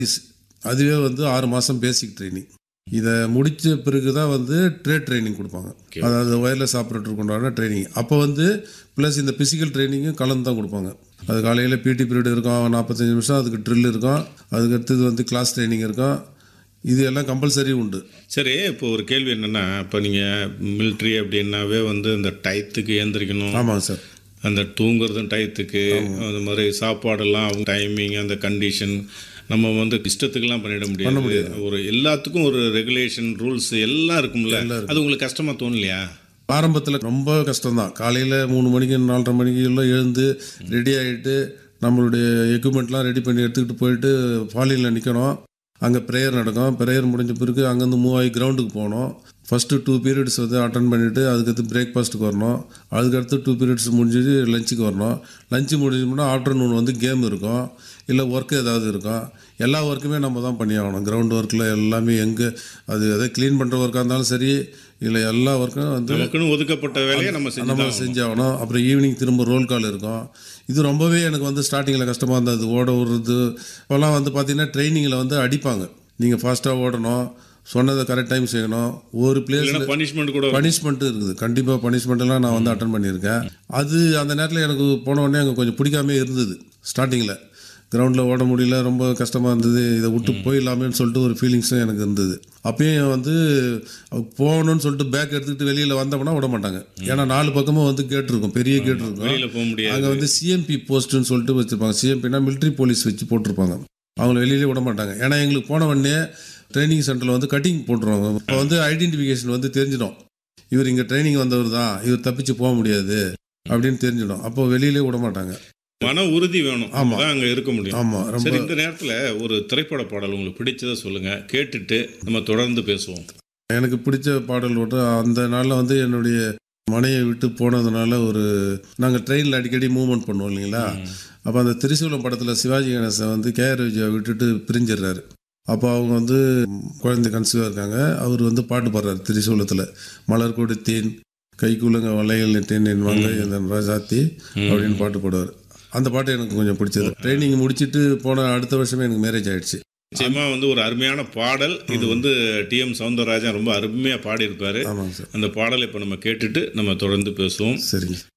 அதுவே வந்து ஆறு மாதம் பேசிக் ட்ரைனிங் இதை முடித்த பிறகு தான் வந்து ட்ரேட் ட்ரைனிங் கொடுப்பாங்க அதாவது ஒயர்லெஸ் ஆப்ரேட்டருக்கு உண்டான ட்ரைனிங் அப்போ வந்து ப்ளஸ் இந்த ஃபிசிக்கல் ட்ரைனிங்கும் கலந்து தான் கொடுப்பாங்க அது காலையில் பிடி பீரியட் இருக்கும் நாற்பத்தஞ்சு நிமிஷம் அதுக்கு ட்ரில் இருக்கும் அதுக்கு அடுத்தது வந்து கிளாஸ் ட்ரைனிங் இருக்கும் இது எல்லாம் கம்பல்சரி உண்டு சரி இப்போ ஒரு கேள்வி என்னென்னா இப்போ நீங்கள் மிலிட்ரி அப்படின்னாவே வந்து இந்த டயத்துக்கு ஏந்திரிக்கணும் ஆமாங்க சார் அந்த தூங்குறதும் டயத்துக்கு அந்த மாதிரி சாப்பாடெல்லாம் டைமிங் அந்த கண்டிஷன் நம்ம வந்து இஷ்டத்துக்கெல்லாம் பண்ணிட முடியாது ஒரு எல்லாத்துக்கும் ஒரு ரெகுலேஷன் ரூல்ஸ் எல்லாம் இருக்கும்ல அது உங்களுக்கு கஷ்டமாக தோணலையா ஆரம்பத்தில் ரொம்ப கஷ்டம்தான் காலையில் மூணு மணிக்கு நாலரை மணிக்கு எல்லாம் எழுந்து ரெடி ஆகிட்டு நம்மளுடைய எக்யூப்மெண்ட்லாம் ரெடி பண்ணி எடுத்துக்கிட்டு போயிட்டு ஃபாலினில் நிற்கணும் அங்கே ப்ரேயர் நடக்கும் ப்ரேயர் முடிஞ்ச பிறகு அங்கேருந்து மூவ் ஆகி கிரவுண்டுக்கு போகணும் ஃபஸ்ட்டு டூ பீரியட்ஸ் வந்து அட்டன் பண்ணிவிட்டு அதுக்கடுத்து பிரேக்ஃபாஸ்ட்டுக்கு வரணும் அதுக்கடுத்து டூ பீரியட்ஸ் முடிஞ்சு லஞ்சுக்கு வரணும் லஞ்சு முடிஞ்சோம்னா ஆஃப்டர்நூன் வந்து கேம் இருக்கும் இல்லை ஒர்க்கு ஏதாவது இருக்கும் எல்லா ஒர்க்குமே நம்ம தான் பண்ணி ஆகணும் கிரவுண்ட் ஒர்க்கில் எல்லாமே எங்கே அது எதாவது க்ளீன் பண்ணுற ஒர்க்காக இருந்தாலும் சரி இல்லை எல்லா ஒர்க்கும் வந்து நமக்குன்னு ஒதுக்கப்பட்ட வேலையை நம்ம செஞ்சு நம்ம செஞ்சாகணும் அப்புறம் ஈவினிங் திரும்ப ரோல் கால் இருக்கும் இது ரொம்பவே எனக்கு வந்து ஸ்டார்டிங்கில் கஷ்டமாக இருந்தது ஓட விடுறது இப்போல்லாம் வந்து பார்த்தீங்கன்னா ட்ரைனிங்கில் வந்து அடிப்பாங்க நீங்கள் ஃபாஸ்ட்டாக ஓடணும் சொன்னதை கரெக்ட் டைம் செய்யணும் ஒரு பிளேஸில் பனிஷ்மெண்ட் கூட பனிஷ்மெண்ட் இருக்குது கண்டிப்பாக பனிஷ்மெண்ட்லாம் நான் வந்து அட்டன் பண்ணியிருக்கேன் அது அந்த நேரத்தில் எனக்கு போன உடனே அங்கே கொஞ்சம் பிடிக்காமே இருந்தது ஸ்டார்டிங்கில் கிரவுண்டில் ஓட முடியல ரொம்ப கஷ்டமாக இருந்தது இதை விட்டு போயிடலாமேன்னு சொல்லிட்டு ஒரு ஃபீலிங்ஸும் எனக்கு இருந்தது அப்பயும் வந்து போகணும்னு சொல்லிட்டு பேக் எடுத்துக்கிட்டு வெளியில் வந்தோம்னா விட மாட்டாங்க ஏன்னா நாலு பக்கமும் வந்து கேட் இருக்கும் பெரிய கேட் இருக்கும் வெளியில போக முடியாது அங்கே வந்து சிஎம்பி போஸ்ட்டுன்னு சொல்லிட்டு வச்சுருப்பாங்க சிஎம்பினா மிலிட்ரி போலீஸ் வச்சு போட்டிருப்பாங்க அவங்கள வெளியிலே விட மாட்டாங்க ஏன்னா எங்களுக்கு போன உடனே ட்ரைனிங் சென்டரில் வந்து கட்டிங் போட்டுருவாங்க இப்போ வந்து ஐடென்டிஃபிகேஷன் வந்து தெரிஞ்சிடும் இவர் இங்கே ட்ரைனிங் வந்தவர் தான் இவர் தப்பிச்சு போக முடியாது அப்படின்னு தெரிஞ்சிடும் அப்போ வெளியிலே விட மாட்டாங்க மன உறுதி வேணும் ஆமா. தான் அங்கே இருக்க முடியும் ஆமாம் ரொம்ப சரி இந்த நேரத்தில் ஒரு திரைப்பட பாடல் உங்களுக்கு பிடிச்சதை சொல்லுங்க கேட்டுட்டு நம்ம தொடர்ந்து பேசுவோம் எனக்கு பிடிச்ச பாடல் வந்து அந்த நாளில் வந்து என்னுடைய மனையை விட்டு போனதுனால ஒரு நாங்கள் ட்ரெயினில் அடிக்கடி மூவ்மெண்ட் பண்ணுவோம் இல்லைங்களா அப்போ அந்த திரிசூலம் படத்தில் சிவாஜி கணேசன் வந்து கேஆர் விஜயா விட்டுட்டு பிரிஞ்சிடுறாரு அப்போ அவங்க வந்து குழந்தை கன்சீவாக இருக்காங்க அவர் வந்து பாட்டு பாடுறாரு திரிசூலத்தில் மலர் கொடுத்தேன் கைக்குள்ளுங்க வளையல் நெட்டேன் என் வாங்க என் ராஜாத்தி அப்படின்னு பாட்டு பாடுவார் அந்த பாட்டு எனக்கு கொஞ்சம் பிடிச்சது ட்ரைனிங் முடிச்சுட்டு போன அடுத்த வருஷமே எனக்கு மேரேஜ் ஆயிடுச்சு நிச்சயமா வந்து ஒரு அருமையான பாடல் இது வந்து டிஎம் சவுந்தரராஜன் ரொம்ப அருமையாக பாடியிருப்பாரு ஆமாங்க சார் அந்த பாடலை இப்போ நம்ம கேட்டுட்டு நம்ம தொடர்ந்து பேசுவோம் சரிங்க